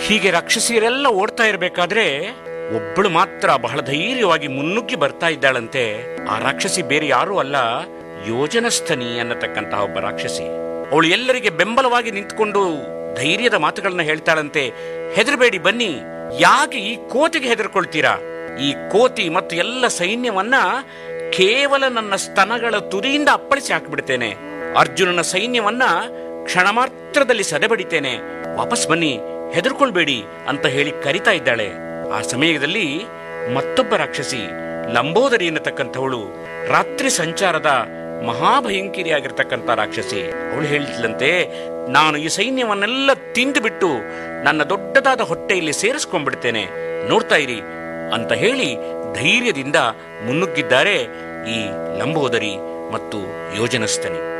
ಹೀಗೆ ರಾಕ್ಷಸಿಯರೆಲ್ಲ ಓಡ್ತಾ ಇರಬೇಕಾದ್ರೆ ಒಬ್ಬಳು ಮಾತ್ರ ಬಹಳ ಧೈರ್ಯವಾಗಿ ಮುನ್ನುಗ್ಗಿ ಬರ್ತಾ ಇದ್ದಾಳಂತೆ ಆ ರಾಕ್ಷಸಿ ಬೇರೆ ಯಾರೂ ಅಲ್ಲ ಯೋಜನಸ್ಥನಿ ಅನ್ನತಕ್ಕಂತಹ ಒಬ್ಬ ರಾಕ್ಷಸಿ ಅವಳು ಎಲ್ಲರಿಗೆ ಬೆಂಬಲವಾಗಿ ನಿಂತ್ಕೊಂಡು ಧೈರ್ಯದ ಮಾತುಗಳನ್ನ ಹೇಳ್ತಾಳಂತೆ ಹೆದರಬೇಡಿ ಬನ್ನಿ ಯಾಕೆ ಈ ಕೋತಿಗೆ ಹೆದರ್ಕೊಳ್ತೀರಾ ಈ ಕೋತಿ ಮತ್ತು ಎಲ್ಲ ಸೈನ್ಯವನ್ನ ಕೇವಲ ನನ್ನ ಸ್ತನಗಳ ತುದಿಯಿಂದ ಅಪ್ಪಳಿಸಿ ಹಾಕಿಬಿಡ್ತೇನೆ ಅರ್ಜುನನ ಸೈನ್ಯವನ್ನ ಕ್ಷಣ ಮಾತ್ರದಲ್ಲಿ ಸದೆಬಡಿತೇನೆ ವಾಪಸ್ ಬನ್ನಿ ಹೆದರ್ಕೊಳ್ಬೇಡಿ ಅಂತ ಹೇಳಿ ಕರಿತಾ ಇದ್ದಾಳೆ ಆ ಸಮಯದಲ್ಲಿ ಮತ್ತೊಬ್ಬ ರಾಕ್ಷಸಿ ಲಂಬೋದರಿ ಎನ್ನತಕ್ಕಂಥವಳು ರಾತ್ರಿ ಸಂಚಾರದ ಮಹಾಭಯಂಕರಿಯಾಗಿರ್ತಕ್ಕಂಥ ರಾಕ್ಷಸಿ ಅವಳು ಹೇಳಿದ್ಲಂತೆ ನಾನು ಈ ಸೈನ್ಯವನ್ನೆಲ್ಲ ತಿಂದು ಬಿಟ್ಟು ನನ್ನ ದೊಡ್ಡದಾದ ಹೊಟ್ಟೆಯಲ್ಲಿ ಸೇರಿಸ್ಕೊಂಡ್ಬಿಡ್ತೇನೆ ನೋಡ್ತಾ ಇರಿ ಅಂತ ಹೇಳಿ ಧೈರ್ಯದಿಂದ ಮುನ್ನುಗ್ಗಿದ್ದಾರೆ ಈ ಲಂಬೋದರಿ ಮತ್ತು ಯೋಜನಸ್ಥನಿ